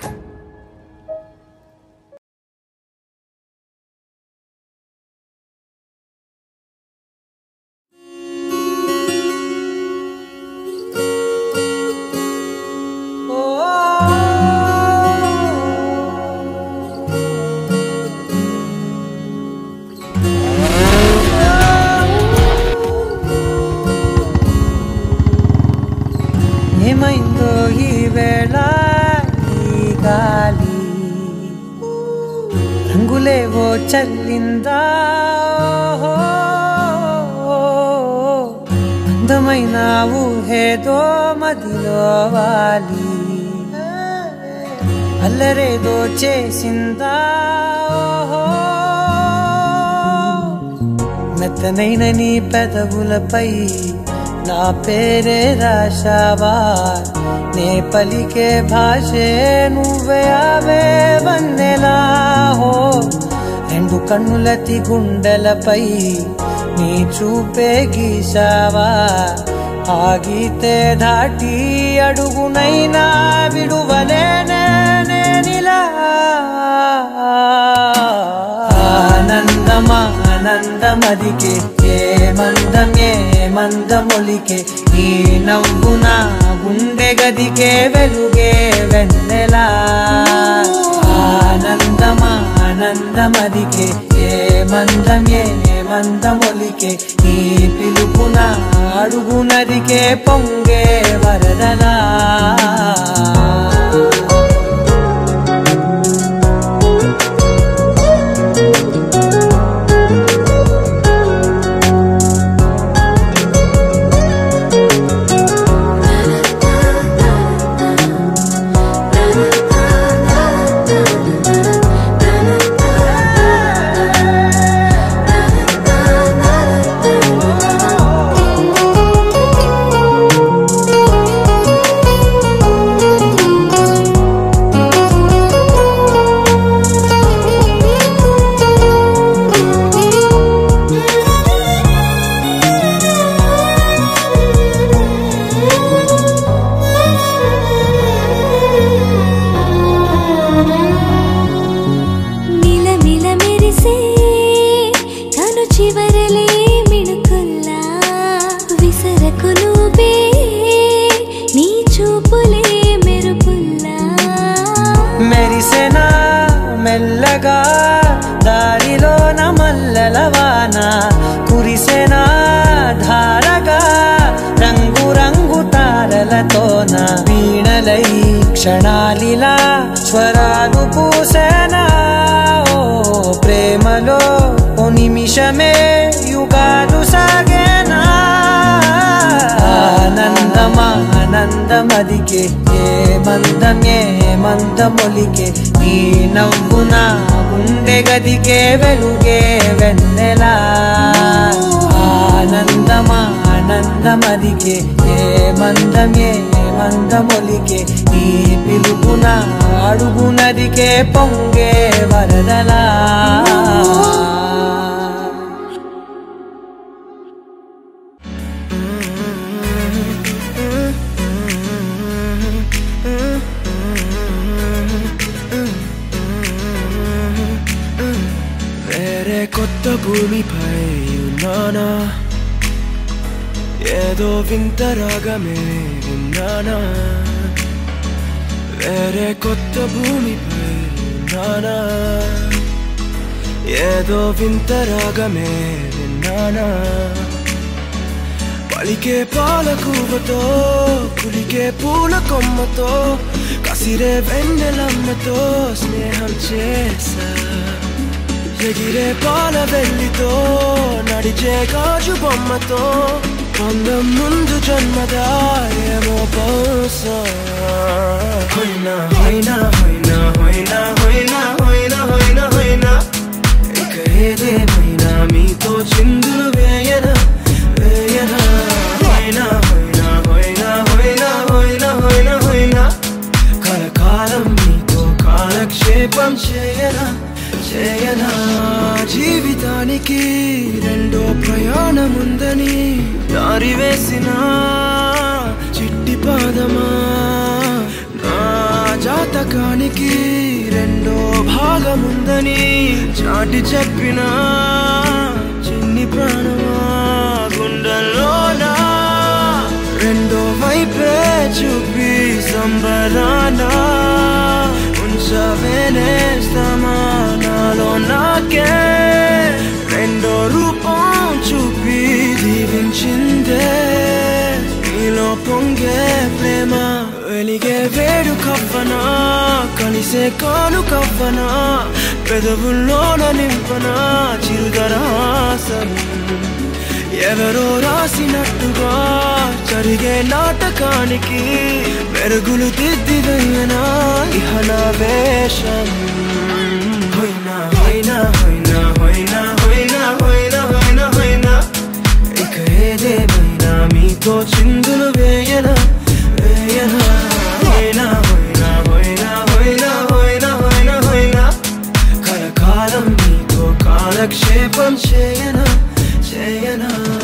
ఏమైందో ఈ వేళ ఈ గాలి రంగులేవో చల్లిందా ఓహో. అందమైన ఊహేదో మదిలో వాలి అల్లరేదో చేసిందా ఓహో. మెత్తనైన నీ పెదవులపై నా పేరే రాశావా నే పలికే భాషే నువ్వే అవే వన్నెలా హో రెండు కన్నులతి గుండెలపై నీ చూపే గీశావా ఆగితే దాటి అడుగునైనా విడువలేనే నేనిలా ఆనందమా ఆనందమదికే ఏ మందం ఏ మందమొలికే ఈ నవ్వున గుండె గదికే వెలుగే వెన్నెలా ఆనందమా ఆనందమదికే ఏ మందం ఏ మందమొలికే ఈ పిలుపున అడుగునదికే పొంగే వరదలా మిలమిల మెరిసే కను చివరలే మిణుకుల్లా విసరకు నువ్వే నీ చూపులే మెరుపుల్లా మెరిసెనా మెల్లగా దారిలోన మల్లెలవాన కురిసెనా ధారగా రంగు రంగు తారలతోన వీణలై క్షణాలిలా స్వరాలు పూసేనా ఓ ప్రేమలో ఓ నిమిషమే యుగాలు సాగేనా ఆనందమా ఆనందమదికే ఏ మందం ఏ మందమొలికే ఈ నవ్వున గుండె గదికే వెలుగే వెన్నెలా ఆనందమా ఆనందమదికే ఏ మందం ఏ మందమొలికే ఈ పిలుపున అడుగునదికే పొంగే వరదలా వేరే కొత్త భూమిపై ఉన్నానా ఏదో వింత రాగమే విన్నానా వేరే కొత్త భూమిపై ఉన్నానా ఏదో వింత రాగమే విన్నానా పలికే పాలకూవతో కులికే పూల కొమ్మతో కసిరే వెన్నెలమ్మతో స్నేహం చేసా ఎగిరే పాల వెల్లితో నడిచే గాజు బొమ్మతో పొందం ముందు జన్మదా ఏమో బహుశా హొయినా హొయినా హొయినా హొయినా హొయినా హొయినా హొయినా హొయినా ఇక ఏదేమైనా మీతో చిందులు వేయనా వేయనా హొయినా హొయినా హొయినా హొయినా హొయినా హొయినా హొయినా కలకాలం మీతో కాలక్షేపం చేయనా చేయనా జీవితానికి రెండో ప్రయాణముందని దారి వేసిన చిట్టి పాదమా నా జాత నాటకానికి రెండో భాగముందని చాటి చెప్పిన చిన్ని ప్రాణమా గుండెల్లోనా రెండో వైపే చూపి సంబరాన ఉంచవేనేస్తామా నాలో నాకే రెండో రూపం చూపి దీవించిందే నీలో పొంగే ప్రేమ వెలిగే వేడు కవ్వనా కలిసే కాను కవ్వనా పెదవుల్లోన నింపనా చిరుదరాసం ఎవరో రాసినట్టుగా జరిగే నాటకానికి మెరుగులు దిద్దిదయ్యనా ఇహన వేషం హొయినా హొయినా హొయినా హొయినా హొయినా హొయినా హొయినా హొయినా ఇక ఏదేమైనా మీతో చిందులు వేయనా వేయనా హొయినా హొయినా హొయినా హొయినా హొయినా హొయినా హొయినా కలకాలం మీతో కాలక్షేపం చేయనా చేయనా